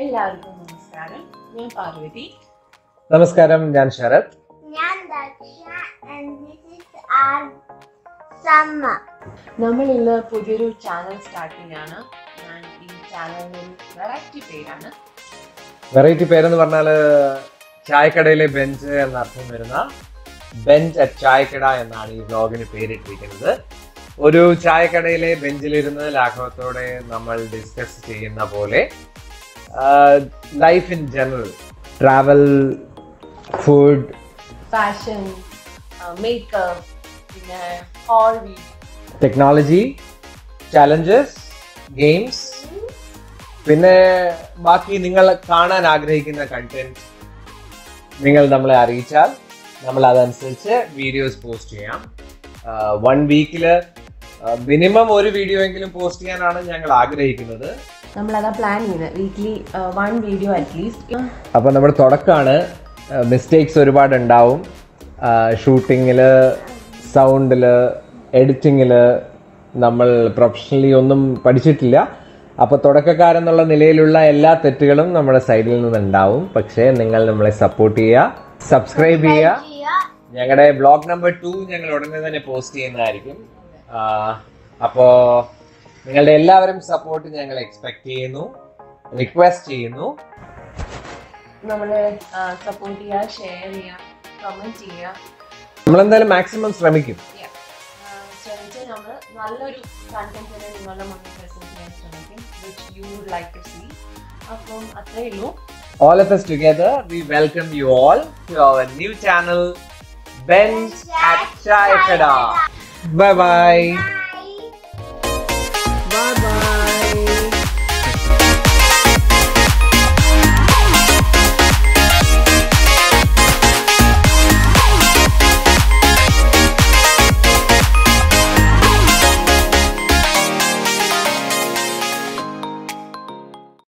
എല്ലാവർക്കും നമസ്കാരം ഞാൻ പാർവതി നമസ്കാരം ഞാൻ ശരത് ഞാൻ Daksha and this is our summer. നമ്മൾ ഇന്ന് പുതിയൊരു ചാനൽ സ്റ്റാർട്ടിംഗ് ആണ് ഞാൻ ഈ ചാനലിന് വെറൈറ്റി പേരാണ് വെറൈറ്റി പേരെന്ന് പറഞ്ഞാല് ചായക്കടയിലെ ബെഞ്ച് എന്ന അർത്ഥം വരുന്ന ബെഞ്ച് അറ്റ് ചായക്കട എന്നാണ് ഈ വ്ലോഗിന് പേരിട്ടിരിക്കുന്നത് ഒരു ചായക്കടയിലെ ബെഞ്ചിലിരുന്ന് ലാഘവത്തോടെ നമ്മൾ ഡിസ്കസ് ചെയ്യുന്ന പോലെ life in general travel food fashion makeup പിന്നെ whole video technology challenges games പിന്നെ ബാക്കി നിങ്ങൾ കാണാൻ ആഗ്രഹിക്കുന്ന കണ്ടന്റ് നിങ്ങൾ നമ്മളെ അറിയിച്ചാൽ നമ്മൾ അതനുസരിച്ച് വീഡിയോസ് പോസ്റ്റ് ചെയ്യാം വൺ വീക്കിൽ മിനിമം ഒരു വീഡിയോ എങ്കിലും പോസ്റ്റ് ചെയ്യാനാണ് ഞങ്ങൾ ആഗ്രഹിക്കുന്നത് നമ്മളതാ പ്ലാൻ ചെയ്യുന്നത് വീക്ക്ലി വൺ വീഡിയോ അറ്റ്ലീസ്റ്റ് അപ്പോൾ നമ്മുടെ തുടക്കമാണ് മിസ്റ്റേക്സ് ഒരുപാട് ഉണ്ടാവും ഷൂട്ടിങ്ങിൽ സൗണ്ടിൽ എഡിറ്റിങ്ങിൽ നമ്മൾ പ്രൊഫഷണലി ഒന്നും പഠിച്ചിട്ടില്ല അപ്പോൾ തുടക്കക്കാരെന്നുള്ള നിലയിലുള്ള എല്ലാ തെറ്റുകളും നമ്മുടെ സൈഡിൽ നിന്നുണ്ടാവും പക്ഷേ നിങ്ങൾ നമ്മളെ സപ്പോർട്ട് ചെയ്യുക സബ്സ്ക്രൈബ് ചെയ്യുക Gia, ഞങ്ങളുടെ ബ്ലോഗ് നമ്പർ ടു ഞങ്ങൾ ഉടനെ തന്നെ പോസ്റ്റ് ചെയ്യുന്നതായിരിക്കും അപ്പോൾ നിങ്ങളുടെ എല്ലാവരും സപ്പോർട്ട് ഞങ്ങൾ എക്സ്പെക്ട് ചെയ്യുന്നു റിക്വസ്റ്റ് ചെയ്യുന്നു നമ്മൾ സപ്പോർട്ട് ചെയ്യുക ഷെയർ ചെയ്യുക കമൻറ്റ് ചെയ്യുക നമ്മളെന്തായാലും മാക്സിമം ശ്രമിക്കും ശ്രമിച്ച് നമ്മൾ നല്ലൊരു കണ്ടന്റിനെ നിങ്ങളുടെ മുന്നിൽ പ്രസന്റ് ചെയ്യാൻ ശ്രമിക്കും which you would like to see അപ്പം അത്രയേ ഉള്ളൂ all of us together, we welcome you all to our new channel, Bench at Chai Kada. Bye bye.